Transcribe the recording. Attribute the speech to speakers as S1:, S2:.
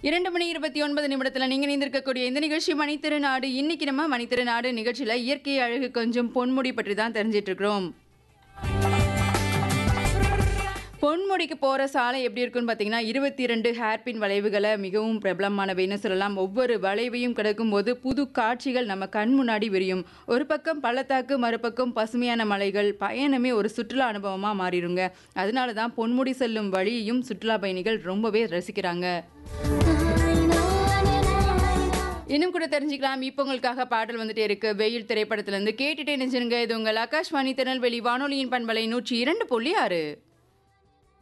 S1: இரண்டு மணி இருபத்தி ஒன்பது நிமிடத்தில் நீங்கள் இணைந்திருக்கக்கூடிய இந்த நிகழ்ச்சி மணித்திருநாடு இன்னைக்கு நம்ம மணித்திருநாடு நிகழ்ச்சியில் இயற்கை அழகு கொஞ்சம் பொன்முடி பற்றி தான் தெரிஞ்சிட்டு இருக்கிறோம் பொன்முடிக்கு போகிற சாலை எப்படி இருக்குன்னு பார்த்தீங்கன்னா இருபத்தி ரெண்டு ஹேர்பின் வளைவுகளை மிகவும் பிரபலமானவைன்னு சொல்லலாம் ஒவ்வொரு வளைவையும் கிடக்கும்போது புது காட்சிகள் நம்ம கண் முன்னாடி விரியும் ஒரு பக்கம் பள்ளத்தாக்கு மறுபக்கம் பசுமையான மலைகள் பயணமே ஒரு சுற்றுலா அனுபவமாக மாறிடுங்க அதனால தான் பொன்முடி செல்லும் வழியையும் சுற்றுலா பயணிகள் ரொம்பவே ரசிக்கிறாங்க இன்னும் கூட தெரிஞ்சுக்கலாம் இப்போ உங்களுக்காக பாடல் வந்துட்டே இருக்கு வெயில் திரைப்படத்திலிருந்து கேட்டுட்டே நினைச்சிருங்க இது உங்கள் ஆகாஷ்வாணி திருநெல்வேலி வானொலியின் பண்பலை நூற்றி இரண்டு புள்ளி ஆறு